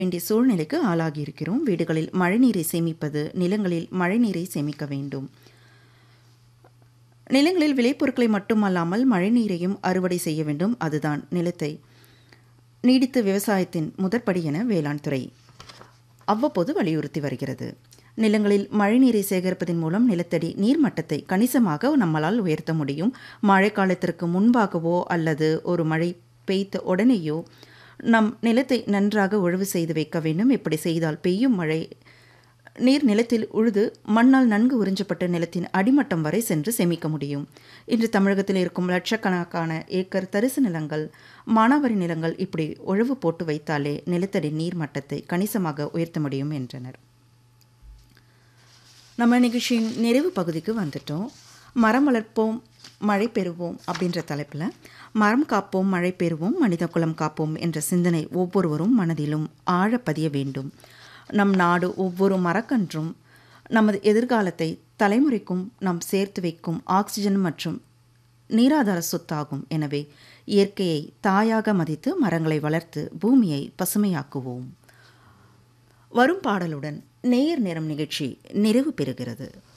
வேண்டிய சூழ்நிலைக்கு ஆளாகியிருக்கிறோம் வீடுகளில் மழைநீரை சேமிப்பது நிலங்களில் மழைநீரை சேமிக்க வேண்டும் நிலங்களில் விளைபொருட்களை மட்டுமல்லாமல் மழைநீரையும் அறுவடை செய்ய வேண்டும் அதுதான் நிலத்தை நீடித்த விவசாயத்தின் முதற்படி என வேளாண் துறை அவ்வப்போது வலியுறுத்தி வருகிறது நிலங்களில் மழைநீரை சேகரிப்பதன் மூலம் நிலத்தடி நீர்மட்டத்தை கணிசமாக நம்மளால் உயர்த்த முடியும் மழைக்காலத்திற்கு முன்பாகவோ அல்லது ஒரு மழை பெய்த உடனேயோ நம் நிலத்தை நன்றாக உழவு செய்து வைக்க வேண்டும் இப்படி செய்தால் பெய்யும் மழை நீர் நிலத்தில் உழுது மண்ணால் நன்கு உறிஞ்சப்பட்ட நிலத்தின் அடிமட்டம் வரை சென்று சேமிக்க முடியும் இன்று தமிழகத்தில் இருக்கும் லட்சக்கணக்கான ஏக்கர் தரிசு நிலங்கள் மானாவாரி நிலங்கள் இப்படி உழவு போட்டு வைத்தாலே நிலத்தடி நீர் மட்டத்தை கணிசமாக உயர்த்த முடியும் என்றனர் நம்ம நிகழ்ச்சியின் நிறைவு பகுதிக்கு வந்துட்டோம் மரம் வளர்ப்போம் மழை பெறுவோம் அப்படின்ற தலைப்பில் மரம் காப்போம் மழை பெறுவோம் மனித குலம் காப்போம் என்ற சிந்தனை ஒவ்வொருவரும் மனதிலும் ஆழ பதிய வேண்டும் நம் நாடு ஒவ்வொரு மரக்கன்றும் நமது எதிர்காலத்தை தலைமுறைக்கும் நாம் சேர்த்து வைக்கும் ஆக்சிஜன் மற்றும் நீராதார சொத்தாகும் எனவே இயற்கையை தாயாக மதித்து மரங்களை வளர்த்து பூமியை பசுமையாக்குவோம் வரும் பாடலுடன் நேயர் நேரம் நிகழ்ச்சி நிறைவு பெறுகிறது